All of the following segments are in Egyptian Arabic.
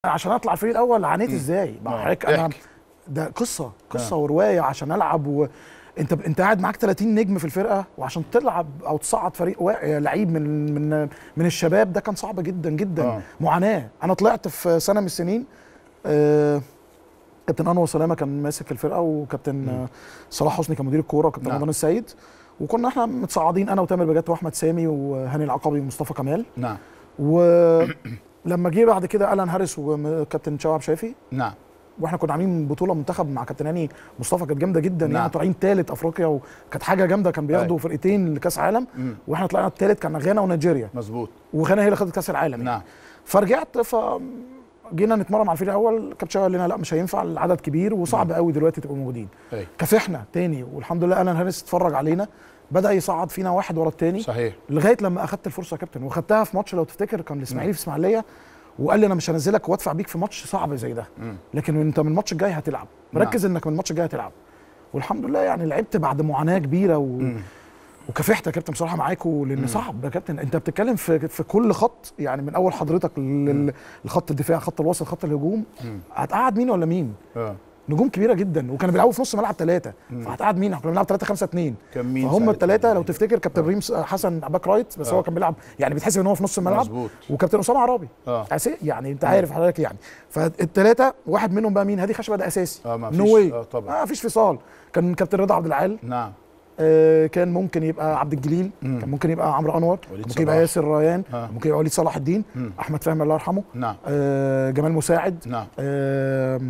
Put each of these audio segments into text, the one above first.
عشان اطلع الفريق الاول عانيت ازاي آه. ما حضرتك انا احكي. ده قصه قصه آه. وروايه عشان العب و... انت انت قاعد معاك 30 نجم في الفرقه وعشان تلعب او تصعد فريق وا... لعيب من من من الشباب ده كان صعب جدا جدا آه. معاناه انا طلعت في سنه من السنين آه... كابتن انور سلامه كان ماسك الفرقه وكابتن آه، صلاح حسني كان مدير الكوره وكابتن نعم. رمضان السيد وكنا احنا متصاعدين انا وتامر بجات واحمد سامي وهاني العقبي ومصطفى كمال نعم ولما جه بعد كده الان هاريس وكابتن شواب شافي نعم واحنا كنا عاملين بطوله منتخب مع كابتن هاني مصطفى كانت جامده جدا نعم. يعني طالعين ثالث افريقيا وكانت حاجه جامده كان بياخدوا أيوة. فرقتين لكاس عالم مم. واحنا طلعنا الثالث كان غانا ونيجيريا مظبوط وغانا هي اللي خدت كاس العالم يعني. نعم فرجعت ف جينا نتمرن مع الفريق الاول كابتن شوقي قال لنا لا مش هينفع العدد كبير وصعب قوي دلوقتي تبقوا موجودين أيوة. كافحنا تاني والحمد لله الان هاريس اتفرج علينا بدا يصعد فينا واحد ورا التاني صحيح لغايه لما اخدت الفرصه يا كابتن واخدتها في ماتش لو تفتكر كان الاسماعيلي في اسماعيليه وقال لي انا مش هنزلك وادفع بيك في ماتش صعب زي ده مم. لكن انت من الماتش الجاي هتلعب نعم. مركز انك من الماتش الجاي هتلعب والحمد لله يعني لعبت بعد معاناه كبيره و... مم. وكافحت يا كابتن بصراحه معاكم لان صعب يا كابتن انت بتتكلم في في كل خط يعني من اول حضرتك لل- لخط الدفاع خط الوسط خط الهجوم مم. هتقعد مين ولا مين اه نجوم كبيره جدا وكانوا بيلعبوا في نص ملعب ثلاثه فهتقعد مين احنا كنا بنلعب 3 5 2 كان مين فهم ساعتها؟ الثلاثه لو تفتكر كابتن ريم حسن باك رايت بس آه. هو كان بيلعب يعني بيتحسب ان هو في نص الملعب مظبوط وكابتن اسامه عرابي اه أساسي يعني انت عارف حضرتك يعني فالثلاثه واحد منهم بقى مين هادي خشبه ده اساسي اه ما نو فيش واي اه طبعا ما فيش فصال كان كابتن رضا عبد العال نعم آه كان ممكن يبقى عبد الجليل مم. كان ممكن يبقى عمرو انور وليد ممكن يبقى صلاح. ياسر ريان آه. ممكن يبقى وليد صلاح الدين مم. احمد فهمي الله يرحمه نعم آه جمال مساعد نعم آه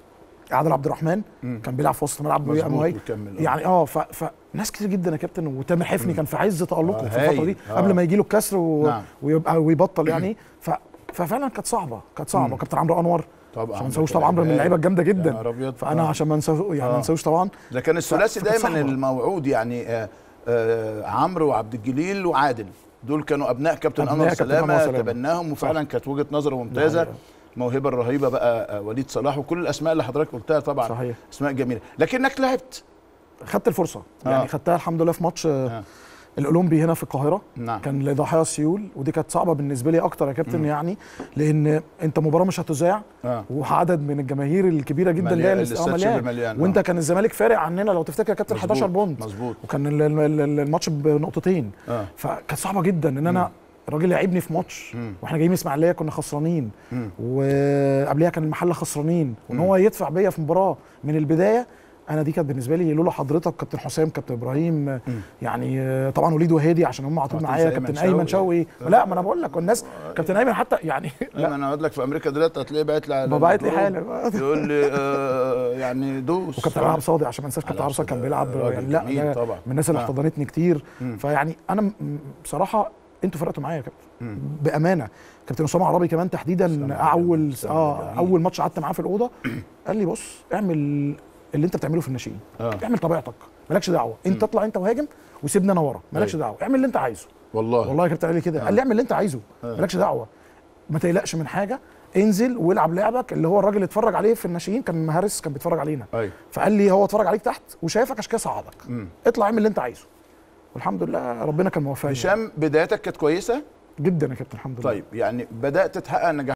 عادل عبد الرحمن مم. كان بيلعب في وسط الملعب ويبقى مظبوط مهاجم وكمل آه. يعني اه ف... فناس كتير جدا يا كابتن وتامر حفني كان في عز تالقه آه، في الفتره هايل. دي آه. قبل ما يجي له الكسر و... نعم. ويبقى ويبطل يعني ف... ففعلا كانت صعبه كانت صعبه مم. وكابتن عمرو انور طبعا عشان ما ننساوش طبعا عمرو من اللعيبه الجامده يا جدا نهار أبيض. فانا آه. عشان ما ننساوش يعني آه. ما ننساوش طبعا ده كان الثلاثي فكانت دايما صعبة. الموعود يعني آه آه عمرو وعبد الجليل وعادل دول كانوا ابناء كابتن أبناء انور كابتن أنور سلامه سلامة. تبناهم وفعلا كانت وجهه نظره ممتازه حقيقة. الموهبه الرهيبه بقى آه، وليد صلاح وكل الاسماء اللي حضرتك قلتها طبعا صحيح اسماء جميله لكنك لعبت خدت الفرصه آه. يعني خدتها الحمد لله في ماتش آه. آه. الاولمبي هنا في القاهره نعم كان لضحايا السيول ودي كانت صعبه بالنسبه لي اكتر يا كابتن يعني لان انت مباراه مش هتذاع اه وعدد من الجماهير الكبيره جدا مليان- جايه لس- الاستاد آه، شبه مليان مليان، وانت آه. كان الزمالك فارق عننا لو تفتكر يا كابتن مظبوط، 11 بونت مظبوط وكان ال- ال- ال- الماتش بنقطتين اه فكانت صعبه جدا ان انا الراجل لعبني في ماتش مم. واحنا جايين من اسماعيليه كنا خسرانين مم. وقبلها كان المحله خسرانين وان هو يدفع بيا في مباراه من البدايه انا دي كانت بالنسبه لي لولا حضرتك كابتن حسام كابتن ابراهيم يعني آه، طبعا وليد وهادي عشان هم على طول كابتن معايا أيمن كابتن ايمن شوقي. شوقي لا ما انا بقول لك والناس كابتن ايمن حتى يعني لا انا اقول لك في امريكا دلوقتي هتلاقيه باعت لي على ما باعت لي الجروب حالا يقول لي آه يعني دوس وكابتن عبد صادق عشان ما انساش كابتن عبد صادق كان بيلعب راجل يعني لا جميل ده طبعا. من الناس اللي آه. احتضنتني كتير مم. فيعني انا م- بصراحه انتوا فرقتوا معايا يا كابتن مم. بامانه كابتن اسامه عرابي كمان تحديدا أسامة اول جميل، أسامة اه جميل. اول ماتش قعدت معاه في الاوضه قال لي بص اعمل اللي انت بتعمله في الناشئين اه اعمل طبيعتك مالكش دعوه انت اطلع انت وهاجم وسيبني انا ورا مالكش أيوة. دعوه اعمل اللي انت عايزه والله والله يا كابتن قال لي كده قال لي اعمل اللي انت عايزه آه. مالكش دعوه ما تقلقش من حاجه انزل والعب لعبك اللي هو الراجل اللي اتفرج عليه في الناشئين كان مهارس كان بيتفرج علينا ايوه فقال لي هو اتفرج عليك تحت وشايفك عشان كده صعدك مم. اطلع اعمل اللي انت عايزه والحمد لله ربنا كان موفقني هشام بدايتك كانت كويسه جدا يا كابتن الحمد لله طيب يعني بدات تحقق نجاح